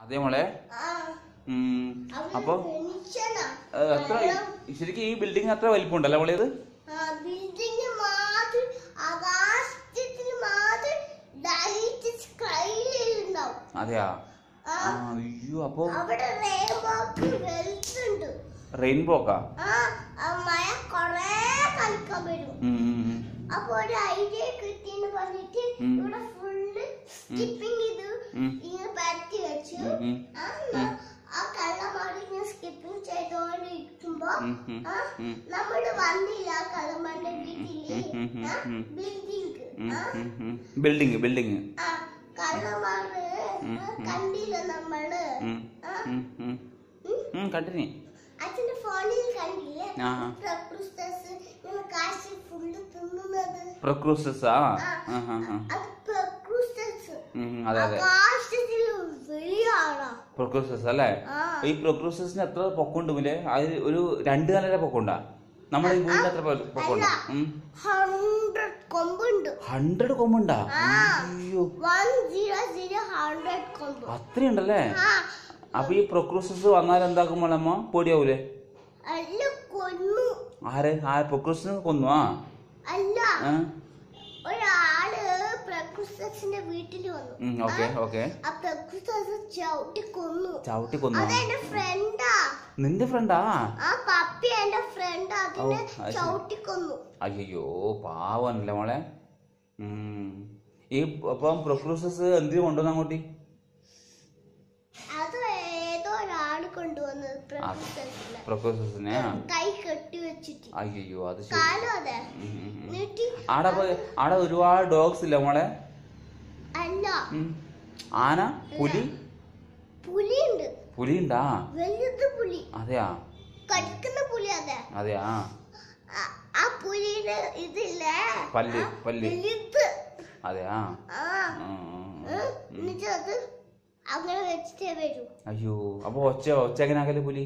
അതെ മോളെ ആ ഉം. അവിടെ അപ്പൊ വെളിച്ചെണ്ണ. ഏ, എത്ര ശരിക്കും ഈ ബിൽഡിംഗ് അത്ര വലിപ്പമുണ്ടല്ലേ മോളെ ഇത് ആ, ബിൽഡിംഗ് മാത്രം ആകാശത്തിന് മാത്രം ലൈറ്റ് സ്കൈയിലുണ്ടാവും അതെയാ ആ, ആ, അയ്യോ അപ്പൊ അവിടെ റെയിൻബോക്ക് വെളുത്തുണ്ട് റെയിൻബോക്കാ ആ ആ മഴ കൊറേ കളിക്കാൻ വരും ഉം, ഉം, ഉം. അപ്പൊ ഒരു ഐഡിയ കിട്ടിയെന്ന് പറഞ്ഞിട്ട് ഉം. ഇവിടെ ഫുള്ള് സ്കിപ്പിംഗ് ചെയ്ത് ഉം. ഇങ്ങനെ പരത്തി വെച്ചു ഉം, ഉം. ആ, ന- ആ കള്ളന്മാര് ഇങ്ങനെ സ്കിപ്പിംഗ് ചെയ്തോണ്ടിരിക്കുമ്പോ ഉം, ഉം. ആ, ഉം. നമ്മള് വന്നില്ല ആ കള്ളന്മാരുടെ വീട്ടില് ഉം, ഉം, ആ, ഉം. ബിൽഡിംഗ് ഉം, ആ, ഉം, ഉം. ബിൽഡിംഗ് ബിൽഡിംഗ് ആ കള്ളന്മാര് ഉം, ആ, ഉം. കണ്ടില്ല നമ്മള് ഉം, ആ, ഉം, ഉം. ഉം. ഉം, കണ്ടിന്യൂ അച്ഛന്റെ ഫോണിൽ കണ്ടില്ലേ ആ. പ്രകൃതസ് ഇങ്ങനെ കാശ് ഫുള്ള് തിന്നുന്നത് പ്രക്രൂസസാ ആ, ആ ആ ആ അത് പ്രകൃതസ് ഉം, അതെ അതെ ആകാശത്തിൽ വലിയ ആളാ പ്രൊക്രൂസസ് അല്ലേ ആ. ഈ പ്രൊക്രൂസസിന് എത്ര പൊക്കമുണ്ട് മുല്ലേ അത് ഒരു രണ്ട് കാലര പൊക്കമുണ്ടാ നമ്മുടെ ഈ വീടിന്റെ എത്ര അല്ല പൊക്കമുണ്ടാ ഹൺഡ്രഡ് കൊമ്പുണ്ട് ഹൺഡ്രഡ് കൊമ്പുണ്ടാ ആ. അയ്യോ വൺ സീറോ സീറോ ഹൺഡ്രഡ് കൊമ്പ് അത്രയുണ്ടല്ലേ ആ അപ്പൊ ഈ പ്രൊക്രൂസസ് വന്നാൽ എന്താക്കും മോളമ്മ പൊടിയാവൂലേ അല്ല കൊന്നു ആരെ ആ പ്രൊക്രൂസസ് കൊന്നു ആ അല്ല ആ? ഒരാള് പ്രകൃതസിന്റെ വീട്ടിൽ വന്നു ഉം, ഓക്കെ ഓക്കെ ആ പ്രകൃതസ് ചവിട്ടി കൊന്നു ചവിട്ടി കൊന്നു അതെന്റെ ഫ്രണ്ടാ നിന്റെ ഫ്രണ്ടാ ആ പപ്പി എന്റെ ഫ്രണ്ട് അതിനെ ഓ, അത് ശരി. ചവിട്ടിക്കൊന്നു അയ്യോ പാവനല്ലേ മോളെ ഉം. ഈ അപ്പം പ്രൊക്രൂസസ് എന്തിനു കൊണ്ടുവന്ന അങ്ങോട്ട് അത് ഏതോ ഒരാള് കൊണ്ടുവന്നത് പ്രകൃതസിനെ പ്രൊക്രൂസസിനെ കൈ കെട്ടി വെച്ചിട്ട് അയ്യോ അത് ശരി കാലം അതെ ഉം, ഉം, ഉം. എന്നിട്ട് ആടെ പോയി ആടെ ഒരുപാട് ഡോഗ്സ് ഇല്ല മോളെ അല്ല ഉം. ആന പുലി പുലിയുണ്ട് പുലി ഉണ്ടാ വലുത് പുലി അതെയാ കടിക്കുന്ന പുലി അതെ അതെയാ ആ- ആ പുലിയുടെ ഇതില്ലേ പല്ല് ആ, പല്ല് വലുത് അതെയാ ആ ഉം, ഉം, ഉം. ഉം, എന്നിട്ട് അത് അങ്ങനെ വെച്ചിട്ടേ വരൂ അയ്യോ അപ്പൊ ഒച്ച ഒച്ച എങ്ങനെ ആക്കല് പുലി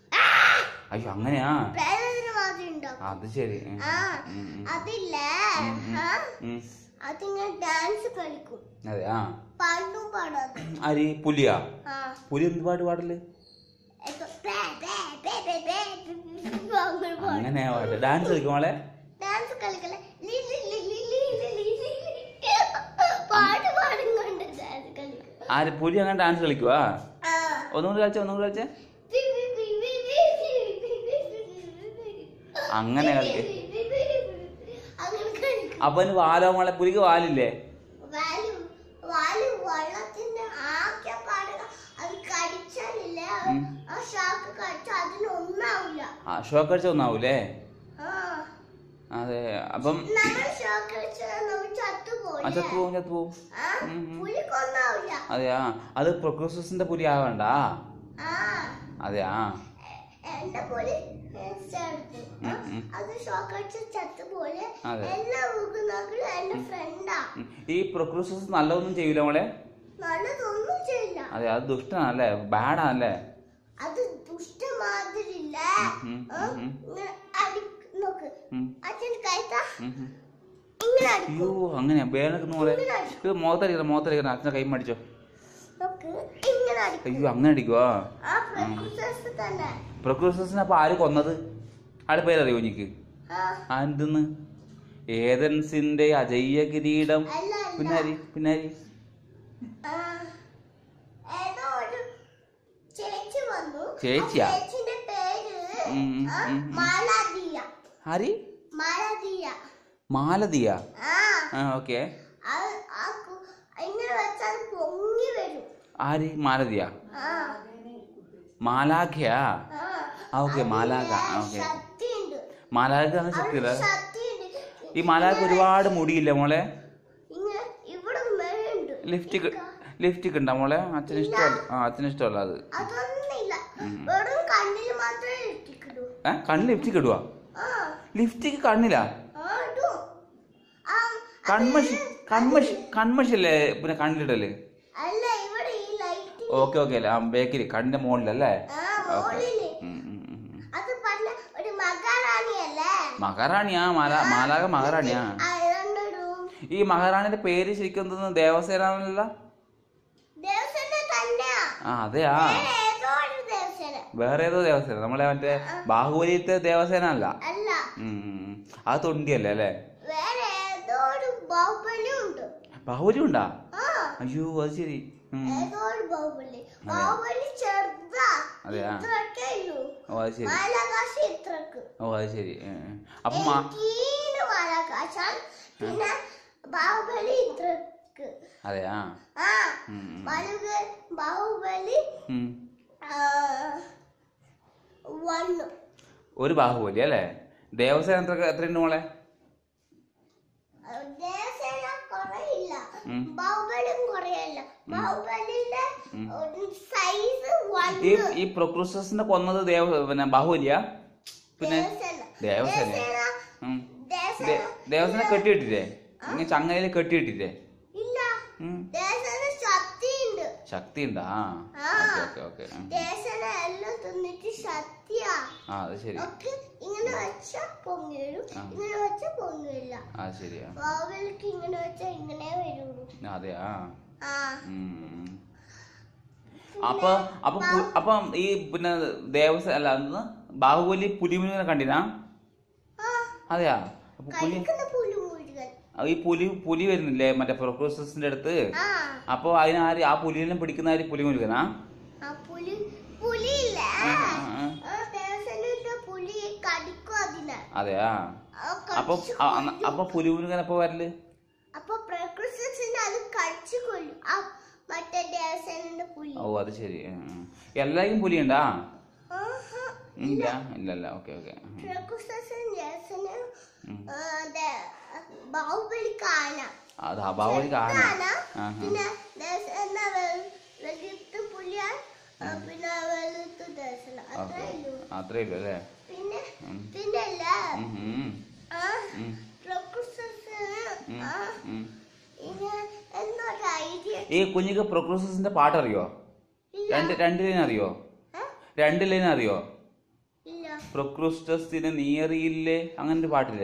അയ്യോ അങ്ങനെയാ പ്രേതത്തിന് മാതിരി ഉണ്ടാവും അത് ശരി ഉം, ആ ഉം, ഉം. അതില്ലേ ആ ഉം. അതിങ്ങനെ ഡാൻസ് കളിക്കും അതെയാ പാട്ടും പാടാതെ ആര് പുലിയാ ആ പുലി എന്ത് പാട്ട് പാടല് ഇപ്പൊ ബേ, ബേ, ബേ, ബേ, ബേ, അങ്ങനെ പാടും. അങ്ങനെയാ പാട്ട് ഡാൻസ് കളിക്കും മോളെ ഡാൻസ് കളിക്കല ലി, ലി, ലി, ലി, ലി, ലി, ലി, ലി, ലി. പാട്ട് പാടും കൊണ്ട് ഡാൻസ് കളിക്കും ആര് പുലി അങ്ങനെ ഡാൻസ് കളിക്കുവാ ആ ഒന്നും കൂടി കളിച്ചേ ഒന്നും കൂടി കളിച്ചേ ബി, ബി, ബി, ബി, ബി, ബി, ബി, ബി, ബി, ബി, ബി. അങ്ങനെ കളിക്ക് ബി, ബി, ബി, ബി, ബി. അങ്ങനെ കളിക്കും അപ്പൊ അതിന് വാലോ മോളെ പുലിക്ക് വാലില്ലേ വാല് വാല് വെള്ളത്തിന്റെ ആകെ പാടുക അത് കടിച്ചാലില്ലേ അത് ഉം. ആ ഷാക്ക് കടിച്ചാൽ അതിനൊന്നാവില്ല ആ ഷോക്ക് അടിച്ച ഒന്നാവൂലേ ആ അതെ അപ്പം നമ്മൾ ഷോക്ക് അടിച്ചാൽ നമ്മൾ ചത്തുപോയി ആ ചത്തു പോവും ചത്തു പോവും ആ ഉം, ഉം. പുലിക്കൊന്നാവില്ല അതെയാ അത് പ്രൊക്രൂസസിന്റെ പുലി ആവണ്ട ആ അതെയാ എ- എന്റെ പുലി ചേർത്ത് ഉം, ഉം. അത് ഷോക്ക് അടിച്ച ചത്തുപോലെ അതെ. എല്ലാ മൃഗങ്ങളും എന്റെ ഫ്രണ്ടാ ഉം. ഈ പ്രൊക്രൂസസ് നല്ലതൊന്നും ചെയ്യൂല മോളെ നല്ലതൊന്നും ചെയ്യില്ല അതെ അത് ദുഷ്ടനാണല്ലേ ബാഡാണല്ലേ അത് ദുഷ്ടമാതിരില്ല ഉം, ആ, ഉം, ഉം. ഇങ്ങനെ അടി നോക്ക് ഉം. അച്ഛൻ കൈത്താ ഉം, ഉം. ഇങ്ങനെ അടിക്കും അയ്യോ അങ്ങനെയാ വേനക്കുന്ന പോലെ ഇത് മുഖത്തടിക്കണം മുഖത്തടിക്കണം അച്ഛനെ കൈ മടിച്ചോ നോക്ക് ഇങ്ങനെ അടിക്കും അയ്യോ അങ്ങനെ അടിക്കുവാ ആ പ്രകൃതി തന്നെ പ്രൊക്രൂസസിനെ അപ്പൊ ആര് കൊന്നത് ആരുടെ പേരറിയോ എനിക്ക് ആ ആ എന്തെന്ന് ഏതൻസിന്റെ അജയ്യ കിരീടം അല്ല അല്ല പിന്നാരി പിന്നാരി ആ, ഏതോ ഒരു ചേച്ചി വന്നു ചേച്ചിയാ? ആ ചേച്ചിന്റെ പേര് ഉം, ഉം, ആ, ഉം, ഉം. മാലാദിയ ആര് മാലാദിയ മാലതിയ ആ ആ ഓക്കെ അത് ആ കു- ഇങ്ങനെ വെച്ചാൽ പൊങ്ങി വരും ആര് മാലതിയ ആ മാലാഖയാ ആ ആ ഓക്കെ മാലാഖ ആ അതിലെ ഓക്കെ ശക്തിയുണ്ട് മാലാഖ അങ്ങനെ അവിടെ ശക്തിയില്ല ശക്തിയുണ്ട് ഈ മാലാഖ ഒരുപാട് മുടിയില്ല മോളെ ഇങ്ങനെ ഇവിടെ മേലുണ്ട് ലിഫ്റ്റിക് ലിഫ്റ്റിക് ഉണ്ടോ മോളെ അച്ഛന് ഇഷ്ടമല്ല ആ അച്ഛന് ഇഷ്ടമല്ല അത് അതൊന്നുമില്ല വെറും കണ്ണിൽ മാത്രമേ ഇട്ടിക്കിടൂ ഏ കണ്ണ് ലിഫ്റ്റിക് ഇടുവാ ആ ലിഫ്റ്റിക്ക് കണ്ണിലാ ആ ഇടും ആ കൺമഷി കൺമഷി കൺമഷില്ലേ പിന്നെ കണ്ണിലിടല് അല്ല ഇവിടെ ഈ ലൈറ്റ് ഓക്കെ ഓക്കെ അല്ലേ ആ ബേക്കറി കണ്ണിന്റെ മുകളിലല്ലേ ആ മോളില് ഉം, ഉം, ഉം, ഉം. അത് പറഞ്ഞ ഒരു മഹാറാണിയല്ലേ മഹാറാണിയാ മാല മാലാക മഹാറാണിയാ അതുകൊണ്ടിടും ഈ മഹാറാണിയുടെ പേര് ശരിക്കും എന്തെന്ന് ദേവസേന എന്നല്ല ദേവസ്വന്റെ തന്നെയാ ആ അതെയാ വേറെ ഏതോ ഒരു ദേവസേന വേറെ ഏതോ ദേവസേന നമ്മളെ മറ്റേ ബാഹുബലിത്തെ ദേവസേന അല്ല അല്ല ഉം, ഉം, ഉം. അത് തൊണ്ടിയല്ലേ അല്ലേ വേറെ ഏതോ ഒരു ബാഹുബലി ഉണ്ട് ബാഹുബലി ഉണ്ടാ ആ അയ്യോ അത് ശരി ഉം. ഏതോ ഒരു ബാഹുബലി ബാഹുബലി ചെറുതാ അതെയാ? ഇത്രയൊക്കെ ഉള്ളൂ ഓ അത് ശരി മാലാകാശം ഇത്രക്ക് ഓ അത് ശരി ഉം, ഉം. അപ്പൊ മാ- തീരെ മാലാകാശം പിന്നെ ബാഹുബലി ഇത്രക്ക് അതെയാ ആ ഉം, ഉം. ബാലുക ബാഹുബലി ഉം. ആ, വന്നു ഒരു ബാഹുബലി അല്ലേ ദേവസേന എത്ര എത്രയുണ്ട് മോളെ ദേവസേന കുറയില്ല ഉം. ബാഹുബലിയും കുറയല്ല ബാഹുബലിയുടെ സൈസ് ഈ വന്നു ഈ പ്രൊക്രൂസസിനെ കൊന്നത് ദേവ പിന്നെ ബാഹുബലിയാ പിന്നെ ദേവസേന ദേവസേന ദേവസേന ഉം. ദേവസേന ദേ- ദേവസേന കെട്ടിയിട്ടില്ലേ ഇങ്ങനെ ചങ്ങലയിൽ കെട്ടിയിട്ടില്ലേ ഇല്ല ഉം. ദേവസേന ശക്തിയുണ്ട് ശക്തി ഉണ്ടാ ആ. ഓക്കെ ഓക്കെ ഓക്കെ ദേവസേന എല്ലാം തിന്നിട്ട് ശക്തിയാ ആ അത് ശരി ഒക്കെ ഇങ്ങനെ വെച്ചാ പൊങ്ങി വരും ആ. ഇങ്ങനെ വെച്ചാ പൊങ്ങില്ല ആ ശരിയാ ബാഹുബലിക്ക് ഇങ്ങനെ വെച്ചാ ഇങ്ങനെ വരുള്ളൂ അതെയാ ആ ഉം. അപ്പൊ അപ്പൊ പു- അപ്പം ഈ പിന്നെ ദേവസേന അല്ല അന്ന് ബാഹുബലി പുലിമുരുകനെ കണ്ടിനാ ആ അതെയാ അപ്പൊ പുലി കഴിക്കുന്ന പുലി മുഴുവൻ ആ, ഈ പുലി പുലി വരുന്നില്ലേ മറ്റേ പ്രൊക്രൂസസിന്റെ അടുത്ത് ആ അപ്പൊ അതിനാര് ആ പുലിനെ പിടിക്കുന്ന ആര് പുലിമുരുകനാ ആ പുലി പുലിയില്ലേ ആ, ആ, ആ. ആ ദേവസേനയുടെ പുലി കടിക്കും അതിനെ അതെയാ ആ അപ്പൊ കടിച്ച് ആ, അന്ന- അപ്പൊ പുലിമുരുകൻ എപ്പോ വരല് അപ്പൊ പ്രകൃതിനെ അത് കടിച്ചു കൊല്ലും ആ മറ്റേ ദേവസേനന്റെ പുലി ഓ അത് ശരി ഉം, ഉം. എല്ലാവർക്കും പുലിയുണ്ടാ ആഹാ. ഇല്ല ഇല്ല ഇല്ല ഓക്കെ ഓക്കെ പ്രകൃതിൻ ദേവസേന ബാഹുബലി കാന അത് അഭാവലി കാന കാണാം ആ, ആ. പിന്നെ ദേവസേന വെളുത്ത് പുലിയാ ആ, പിന്നെ വെളുത്ത് ദേവസേന അത്രേ ഉള്ളൂ അത്രേ ഉള്ളൂ അല്ലേ പിന്നെ ഉം. പിന്നെ അല്ല ഉം, ഉം, ആ ഉം, പ്രകൃതിന് ഉം, ആ ഉം. ഇങ്ങനെ എന്നൊരു ഐഡിയ ഈ കുഞ്ഞിക്ക് പ്രൊക്രൂസസിന്റെ പാട്ട് അറിയോ ഇല്ല രണ്ട് രണ്ട് ലൈൻ അറിയോ ഏ? രണ്ട് ലൈൻ അറിയോ ഇല്ല പ്രൊക്രൂസ്റ്റസിന് നീയറിയില്ലേ അങ്ങനെ ഒരു പാട്ടില്ലേ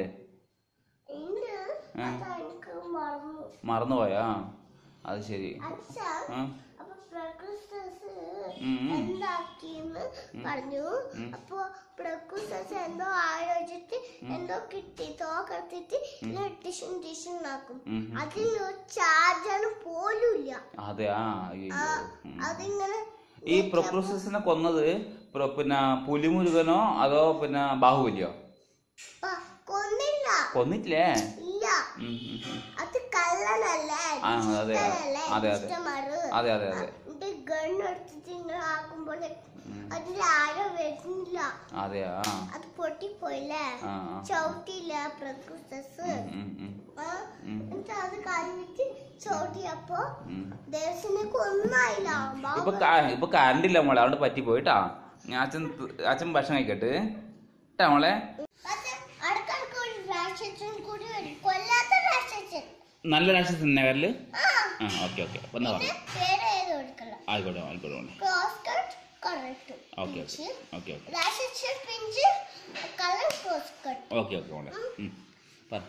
ഇല്ല അതാ എനിക്ക് മറന്നു മറന്നുപോയാ അത് ശരി അച്ഛാ ആ അപ്പൊ പ്രകൃതസ് ഉം, ഉം. എന്താക്കിന്ന് പറഞ്ഞു അപ്പൊ പ്രകൃതസ് എന്തോ ആലോചിച്ചിട്ട് എന്തോ കിട്ടി തോക്കെടുത്തിട്ട് ഡിഷൻ ഡിഷൻ ആക്കും ഉം, ഉം. അതിൽ ചാർജാണ് പോലും ഇല്ല അതെ ആ അയ്യോ ആ, അതിങ്ങനെ ഈ പ്രൊക്രൂസസിനെ കൊന്നത് പ്ര- പിന്നെ പുലിമുരുകനോ അതോ പിന്നെ ബാഹുബലിയോ പ- കൊന്നില്ല കൊന്നിട്ടില്ലേ ഇല്ല ഉം, ഉം, ഉം. അത് കള്ളനല്ലേ ആ, അതെ, ദുഷ്ടനല്ലേ? അതെ, അതെ. ദുഷ്ടന്മാര്. അതെ അതെ അതെ എന്നിട്ട് ഗൺ എടുത്തിട്ട് ഇങ്ങനെ ആക്കുമ്പോൾ അതിന്റെ ആരോ വരുന്നില്ല അതെ ആ അത് പൊട്ടിപ്പോയില്ലേ ആ ആ. ചവിട്ടിയില്ല പ്രകൃതസ് ഉം, ഉം, ആ, ഉം. എന്നിട്ട് അത് കഴിഞ്ഞിട്ട് ചവിട്ടിയപ്പോ ഉം. ദേവസിനൊക്കെ ഒന്നായില്ല ഇപ്പൊ കാ- ഇപ്പൊ കറണ്ട് ഇല്ല മോളെ അതുകൊണ്ട് പറ്റിപ്പോയിട്ടാ ഞാൻ അച്ഛൻ ത- അച്ഛൻ ഭക്ഷണം കഴിക്കട്ടെ കേട്ടാ മോളെ അടുക്കടുക്ക് ഒരു രാക്ഷസൻ കൂടി വരും കൊല്ലാത്ത രാക്ഷസൻ നല്ല രാഷ്ട്രീയ തന്നെ കരല് ആ ആ ഓക്കെ ഓക്കെ അപ്പൊ എന്നാ പറഞ്ഞു പിന്നെ പേര് ഏത് കൊടുക്കല ആയിക്കോട്ടെ ആയിക്കോട്ടെ മോളെ cross cut correct okay okay okay okay രാക്ഷസൻ pinch colour cross cut okay okay മോളെ ഉം. പറ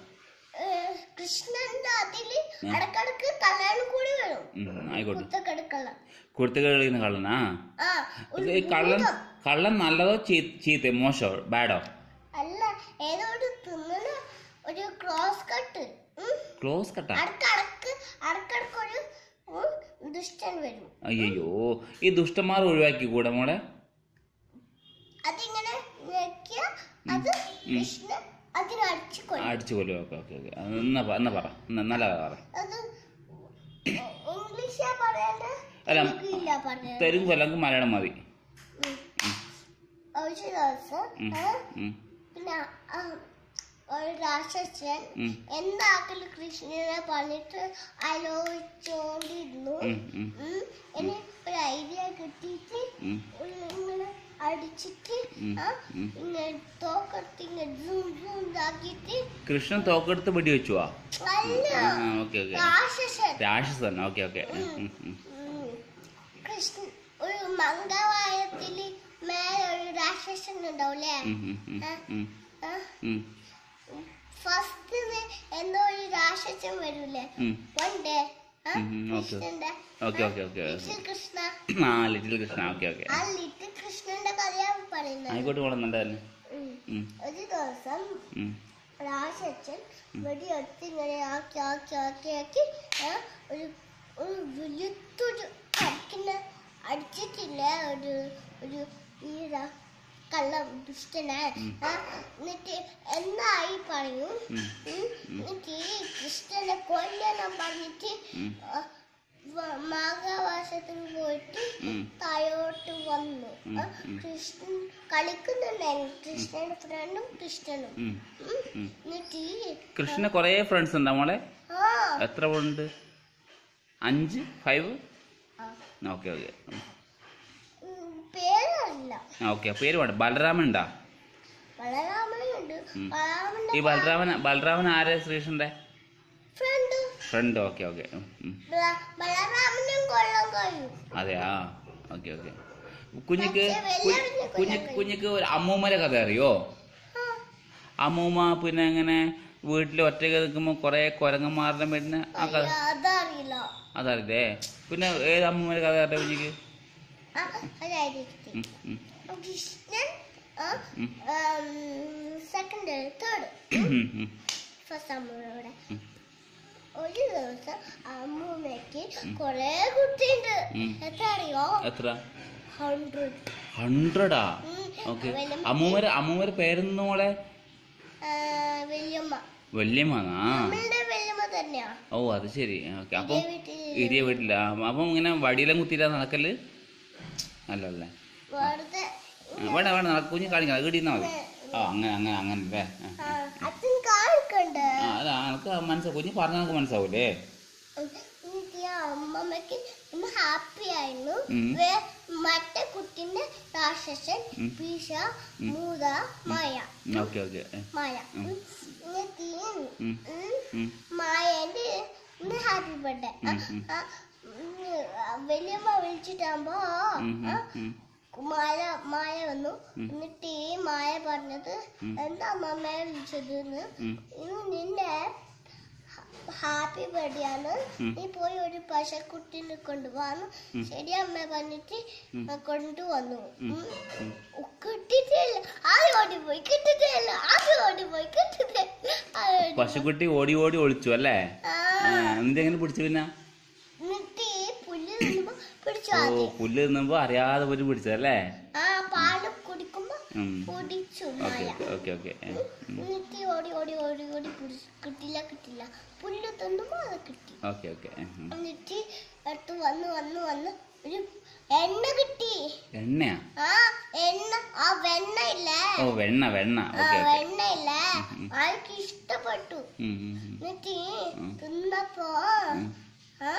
കൃഷ്ണന്റെ അതില് ഇടക്കിടക്ക് കല്യാണം കൂടി വരും ഉം, ആയിക്കോട്ടെ കുത്തക്കെടുക്കല കൊടുത്തു കഴിയുന്ന കള്ളനാ ആ ഇത് ഈ കള്ളൻ കള്ളൻ നല്ലതോ ചീ- ചീത്ത മോശോ ബാഡോ അല്ല ഏതോ ഒരു തിന്നണ ഒരു ക്രോസ് കട്ട് ക്ലോസ് കട്ടാ അടക്കടക്ക് അടക്കടക്ക് ഒരു ഉം, ദുഷ്ടൻ വരും അയ്യോ ഈ ദുഷ്ടന്മാർ ഒഴിവാക്കി കൂടെ മോളെ അതിങ്ങനെ ഞെക്കിയ അത് കൃഷ്ണൻ അതിനടിച്ചു കൊല്ലും അടിച്ചു കൊല്ലും ഓക്കെ ഓക്കെ ഓക്കെ എന്നാ പ- എന്നാ പറ എന്നാ നല്ല പറ അത് ഇംഗ്ലീഷാ പറയണ്ടേ അല്ല ഇല്ല പറഞ്ഞത് തെലുങ്ക് അല്ലെങ്കിൽ മലയാളം മതി ഒരു ദിവസം ഉം. ആ, ഉം, പിന്നെ ആ, ഒരു രാക്ഷസൻ ഉം, എന്താക്കല് കൃഷ്ണനെ പറഞ്ഞിട്ട് ആലോചിച്ചോണ്ടിരുന്നു ഉം, ഉം, ഉം. ഇനി ഒരു ഐഡിയ കിട്ടിയിട്ട് ഉം. ഒരു ഇങ്ങനെ അടിച്ചിട്ട് ഉം, ആ, ഉം. ഇങ്ങനെ തോക്കെടുത്ത് ഇങ്ങനെ zoom zoom ഇതാക്കിയിട്ട് കൃഷ്ണൻ തോക്കെടുത്ത് വെടി വെച്ചുവാ നല്ല ആ ഓക്കെ ഓക്കെ രാക്ഷസൻ രാക്ഷസൻ ഓക്കെ ഓക്കെ ഉം. കൃഷ്ണ ഒരു മംഗവായത്തില് മേലെ ഒരു രാക്ഷസൻ ഉണ്ടാവൂലേ ആ, ആ. ഫസ്റ്റ് എന്തോ ഒരു രാക്ഷസൻ വരൂലേ വൺ ഡേ ആ, ഉം, ഉം, ഓക്കെ. കൃഷ്ണന്റെ okay okay okay little Krishna ആ ലിറ്റിൽ കൃഷ്ണ ഓക്കെ ഓക്കെ ആ ലിറ്റിൽ കൃഷ്ണന്റെ കഥയാണ് പറയുന്നത് ആയിക്കോട്ടെ കൊള്ളുന്നുണ്ട് തന്നെ ഉം. ഉം, ഒരു ദിവസം ഉം, രാശച്ചൻ വെടിയെടുത്ത് ഇങ്ങനെ ആക്കി ആക്കി ആക്കി ആക്കി ആ, ഒരു ഒരു വെളുത്തൊരു അടിക്കുന്ന അടിച്ചിട്ടില്ല ഒരു ഒരു ഈര കള്ള ദുഷ്ടനെ ആ, എന്നിട്ട് എന്തായി പറയും ഉം. ഉം. എന്നിട്ട് ഈ കൃഷ്ണനെ കൊല്ലണം പറഞ്ഞിട്ട് ഉം. ആ, വ- മാഘവാസത്തിന് പോയിട്ട് ഉം. താഴോട്ട് വന്നു ഉം, ആ, ഉം. കൃഷ്ണൻ കളിക്കുന്നുണ്ടായിരുന്നു കൃഷ്ണന്റെ ഫ്രണ്ടും കൃഷ്ണനും ഉം. ഉം. ഉം. എന്നിട്ട് ഈ കൃഷ്ണന് കുറേ ഫ്രണ്ട്സ് ഉണ്ടോ മോളെ ആ എത്ര ഉണ്ട് അഞ്ച് ഫൈവ് ആ. ഓക്കെ ഓക്കെ ഉം, പേരല്ല ഓക്കെ പേര് വേണ്ട ബലരാമൻ ഉണ്ടാ ബലരാമനുണ്ട് ഉം. ബലരാമന്റെ ഈ ബലരാമൻ ബലരാമൻ ആരെ ശ്രീകൃഷ്ണന്റെ ഫ്രണ്ട് ഫ്രണ്ട് ഓക്കെ ഓക്കെ ബലരാമനും കൊള്ളാൻ കഴിയും അതെ ആ ഓക്കെ ഓക്കെ കുഞ്ഞിക്ക് പക്ഷേ കു- വലിയവരിനെ കൊല്ലാൻ കുഞ്ഞിക്ക് കഴിയും. കുഞ്ഞിക്ക് ഒരു അമ്മൂമ്മരെ കഥ അറിയോ ആ, അമ്മൂമ്മ പിന്നെ ഇങ്ങനെ വീട്ടിൽ ഒറ്റയ്ക്ക് നിൽക്കുമ്പോൾ കുറേ കുരങ്ങന്മാരുടെ വീടിന് ആ കഥ അയ്യോ, അതറിയില്ല അതറിയില്ലേ പിന്നെ ഏത് അമ്മൂമ്മരെ കഥ അറിയാം കുഞ്ഞിക്ക് ആ, അതായിരിക്കും ഉം, ഉം, കൃഷ്ണൻ ഉം. സെക്കൻഡ് തേർഡ് ഉം, ഉം. ഫസ്റ്റ് അമ്മൂടെ ഉം. ഒരു ദിവസം അമ്മൂമ്മക്ക് കൊറേ കുട്ടിയുണ്ട് ഉം. എത്ര അറിയോ എത്ര ഹൺഡ്രഡ് ഹൺഡ്രഡാ ഓക്കെ അമ്മൂമ്മര് അമ്മൂമ്മര് പേരെന്ന് മോളെ വല്യമ്മ വല്യമ്മാന്നാ നമ്മളുടെ വല്യമ്മ തന്നെയാ ഓ അത് ശരി ഓക്കെ അപ്പം ഇതേ വീട്ടിൽ ഇരിയ വീട്ടില്ല അപ്പം ഇങ്ങനെ വടിയെല്ലാം കുത്തിയിട്ടാ നടക്കല് അല്ലല്ലേ വെറുതെ ആ, വേണ്ട വേണ്ട നടക്ക് കുഞ്ഞ് കാണിക്കണം അത് കിട്ടിയിരുന്നാ മതി ആ അങ്ങനെ അങ്ങനെ അങ്ങനെ അല്ലേ ആ. ആ, അച്ഛൻ കാണിക്കണ്ട് ആ അതാ എനിക്ക് മനസ്സിലാവും കുഞ്ഞ് പറഞ്ഞാൽ നമുക്ക് മനസ്സിലാവൂലേ എനിക്ക് ആ അമ്മമ്മക്ക് ഹാപ്പി ആയിരുന്നു ഉം. വേ- മറ്റേ കുട്ടിന്റെ രാക്ഷസൻ ഉം. പീഷ മൂത മായ ഓക്കെ ഓക്കെ മായ ഉം. എന്നിട്ട് ഉം. ഉം, ഉം. മായന്റെ ഇന്ന് ഹാപ്പി ബർത്ത്ഡേ ഉം, ഉം. വലിയമ്മ വിളിച്ചിട്ടാകുമ്പോ ഉം, ആ, ഉം, മായ മായ വന്നു ഉം. എന്നിട്ട് ഈ മായ പറഞ്ഞത് ഉം. എന്താ അമ്മമ്മയെ വിളിച്ചത് എന്ന് ഉം. ഇന്ന് നിന്റെ ഹാപ്പി ബർത്ത്ഡേ ആണ് ഉം. നീ പോയി ഒരു പശക്കുട്ടിനെ കൊണ്ടുപോകാന്ന് ഉം. ശരി അമ്മ പറഞ്ഞിട്ട് ഉം. കൊണ്ടുവന്നു ഉം. ഉം. ഉം. കിട്ടിയിട്ടില്ല ആദ്യം ഓടിപ്പോയി കിട്ടിയിട്ടില്ല ആദ്യം ഓടിപ്പോയി കിട്ടിയിട്ടില്ല ആദ്യം ഓടിപ്പോയി. പശുക്കുട്ടി ഓടി ഓടി ഒളിച്ചു അല്ലേ ആ, ആ, എന്തെങ്കിലും പിടിച്ചു പിന്നെ എന്നിട്ട് ഈ പുല്ല് തിന്നുമ്പോ പിടിച്ചു ഓ ആദ്യം പുല്ല് നിന്നുമ്പോ അറിയാതെ പോയി പിടിച്ചതല്ലേ ആ പാല് കുടിക്കുമ്പോ ഉം. കുടിച്ചു ഓക്കെ മായ ഓക്കെ ഓക്കെ എന്നിട്ട് ഓടി ഓടി ഓടി ഓടി പിടിച്ചു കിട്ടില്ല കിട്ടില്ല പുല്ല് തിന്നുമ്പോ അത് കിട്ടി ഓക്കെ ഓക്കെ എന്നിട്ട് അടുത്ത് വന്ന് വന്ന് വന്ന് ഒരു എണ്ണ കിട്ടി എണ്ണയാ ആ എണ്ണ ആ വെണ്ണ ഇല്ലേ ഓ വെണ്ണ വെണ്ണ ആ ഓക്കെ ഓക്കെ വെണ്ണ ഇല്ലേ ആൾക്ക് ഇഷ്ടപ്പെട്ടു എന്നിട്ട് ഉം. തിന്നപ്പോ ഉം. ആ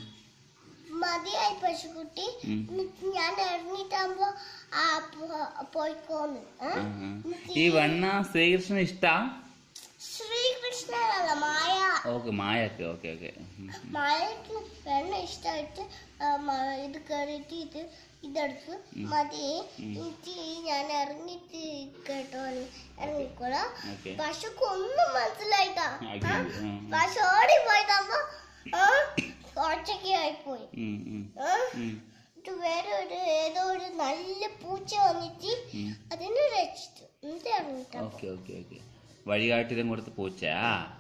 മതിയായി പശുക്കുട്ടി ഉം. എന്നിട്ട് ഞാൻ ഇറങ്ങിട്ടാകുമ്പോ ആ പോ- പോയിക്കോന്ന് ആ? എന്നിട്ട് ഈ വെണ്ണ ശ്രീകൃഷ്ണൻ ഇഷ്ടാ ശ്രീകൃഷ്ണനല്ല മായ ഓക്കെ മായക്ക് ഓക്കെ ഓക്കെ മായക്ക് വെണ്ണ ഇഷ്ടമായിട്ട് ആ, മ- ഇത് കയറിയിട്ട് ഇത് ഇതെടുത്ത് മതി എന്നിട്ട് ഞാൻ ഇറങ്ങിട്ട് കേട്ടോ ഇറങ്ങിക്കോളാം ഓക്കെ പശുക്ക് ഒന്നും മനസ്സിലായിട്ടാ അയ്യോ, ആ? ഉം. പശു ഓടി പോയതാകുമ്പോ ഒറ്റയ്ക്ക് ആയിപ്പോയി ഉം, ഉം, ആ? ഉം, എന്നിട്ട് വേറെ ഒരു ഏതോ ഒരു നല്ല പൂച്ച വന്നിട്ട് ഉം. അതിനെ രക്ഷിച്ചു എന്നിട്ട് ഇറങ്ങിട്ടാ ഓക്കെ ഓക്കെ ഓക്കെ വഴികാട്ടിലും കൊടുത്ത് പൂച്ചാ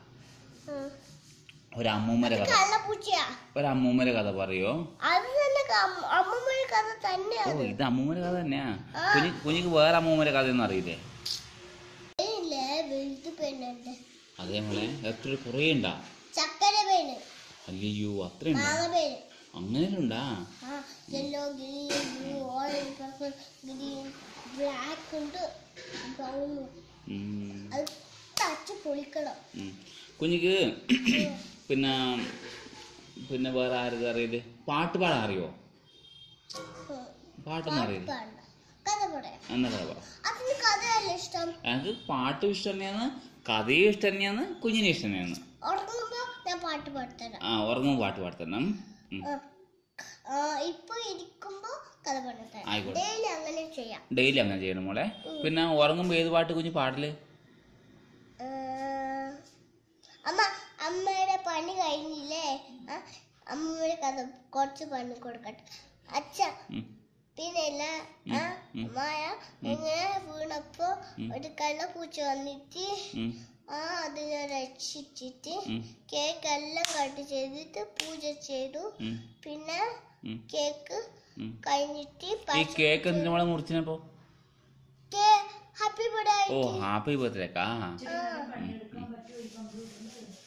ഒരു അമ്മൂമ്മരെ കഥ കള്ള പൂച്ചയാ ഒരു അമ്മൂമ്മരെ കഥ പറയോ അത് തന്നെ ക- അമ്മമ്മയുടെ കഥ ഓ തന്നെയാണ് ഇത് അമ്മൂമ്മരെ കഥ തന്നെയാ ആ. കുഞ്ഞി കുഞ്ഞിക്ക് വേറെ അമ്മൂമ്മരെ കഥയൊന്നും അറിയില്ലേ ഇല്ലേ വലുത് പെണ്ണുണ്ട് അതേ മോളെ എത്ര കുറേ ഉണ്ടാ ചക്കര പേന് അല്ലയോ അത്രയുണ്ടാ മാങ്ങ പേന് അങ്ങനെയുണ്ടാ ആ yellow green blue orange purple green black ഉണ്ട് ബ്രൗൺ ഉം, അത് തച്ച് പൊളിക്കണം ഉം. കുഞ്ഞിക്ക് പിന്നെ പിന്നെ വേറെ ആരത് അറിയത് പാട്ട് പാടാൻ അറിയോ ഉം. പാട്ടൊന്നും അറിയില്ല പാടണ്ട കഥ പറയാം എന്നാ കഥ പറ അതിന് കഥയല്ല ഇഷ്ടം എനിക്ക് പാട്ടും ഇഷ്ടം തന്നെയാണ് കഥയും ഇഷ്ടം തന്നെയാണ് കുഞ്ഞിനും ഇഷ്ടം തന്നെയാണ് ഉറങ്ങുമ്പോ ഞാൻ പാട്ട് പാടിത്തരാം ആ ഉറങ്ങും പാട്ട് പാടത്തണം ആ. ആ, ഇപ്പൊ ഇരിക്കുമ്പോ കഥ പറഞ്ഞുതരാം ആയിക്കോട്ടെ. ഡെയിലി അങ്ങനെ ചെയ്യാം ഡെയിലി അങ്ങനെ ചെയ്യണം മോളെ പിന്നെ ഉറങ്ങുമ്പോൾ ഏത് പാട്ട് കുഞ്ഞ് പാടല് ആ, അമ്മ അമ്മയുടെ പണി കഴിഞ്ഞില്ലേ ആ, അമ്മയുടെ കഥ കുറച്ച് പറഞ്ഞു കൊടുക്കട്ടെ അച്ഛ ഉം. പിന്നെ ഇല്ല ആ മായ ഇങ്ങനെ വീണപ്പോ ഒരു കള്ളപ്പൂച്ച വന്നിട്ട് ഉം. ആ അതിനെ രക്ഷിച്ചിട്ട് ഉം. കേക്ക് എല്ലാം കട്ട് ചെയ്തിട്ട് പൂജ ചെയ്തു ഉം. പിന്നെ ഉം. കേക്ക് ഉം. കഴിഞ്ഞിട്ട് ഈ കേക്ക് എന്തിനാ മോളെ മുറിച്ചിനപ്പോ ഹാപ്പി ബർത്ത്ഡേ ഓ ഹാപ്പി ബർത്ത്ഡേക്കാ